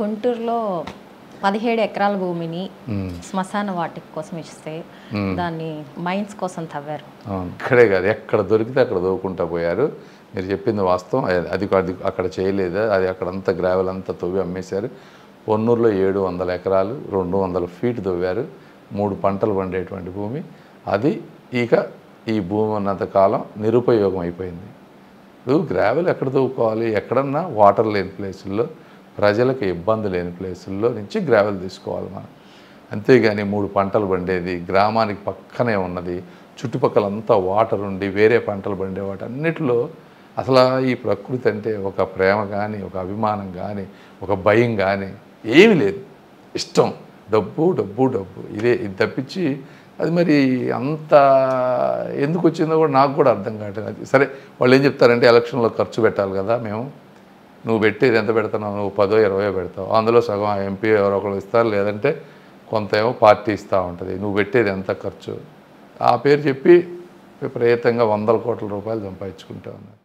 గుంటూరులో పదిహేడు ఎకరాల భూమిని శ్మశాన వాటిక కోసం ఇస్తే దాన్ని మైన్స్ కోసం తవ్వారు అవును. ఇక్కడే కాదు ఎక్కడ దొరికితే అక్కడ దోకుంటా పోయారు మీరు చెప్పింది వాస్తవం అది- అది అది అక్కడ చేయలేదు అది అక్కడంతా గ్రావెల్ అంతా తవ్వి అమ్మేశారు పొన్నూరులో ఏడు వందల ఎకరాలు రెండు వందల ఫీట్ తవ్వారు మూడు పంటలు పండేటువంటి భూమి అది ఇక ఈ భూమి ఉన్నంత కాలం నిరుపయోగం అయిపోయింది ఇప్పుడు గ్రావెల్ ఎక్కడ తవ్వుకోవాలి ఎక్కడన్నా వాటర్ లేని ప్లేసుల్లో ప్రజలకు ఇబ్బంది లేని ప్లేసుల్లో నుంచి గ్రావెల్ తీసుకోవాలి మనం అంతేగాని మూడు పంటలు పండేది గ్రామానికి పక్కనే ఉన్నది చుట్టుపక్కల అంతా వాటర్ ఉండి వేరే పంటలు పండే వాటి అన్నిటిలో అసలు ఈ ప్రకృతి అంటే ఒక ప్రేమ కానీ ఒక అభిమానం కానీ ఒక భయం కానీ ఏమీ లేదు ఇష్టం డబ్బు డబ్బు డబ్బు ఇదే ఇది తప్పించి అది మరి అంత ఎందుకు వచ్చిందో కూడా నాకు కూడా అర్థం కావట్లేదు అది సరే వాళ్ళు ఏం చెప్తారంటే ఎలక్షన్లో ఖర్చు పెట్టాలి కదా మేము నువ్వు పెట్టేది ఎంత పెడుతున్నావు నువ్వు పదో ఇరవయో పెడతావు అందులో సగం ఎంపీ ఎవరో ఒకరు ఇస్తారు లేదంటే కొంత ఏమో పార్టీ ఇస్తూ ఉంటుంది నువ్వు పెట్టేది ఎంత ఖర్చు ఆ పేరు చెప్పి విపరీతంగా వందల కోట్ల రూపాయలు సంపాదించుకుంటా ఉన్నారు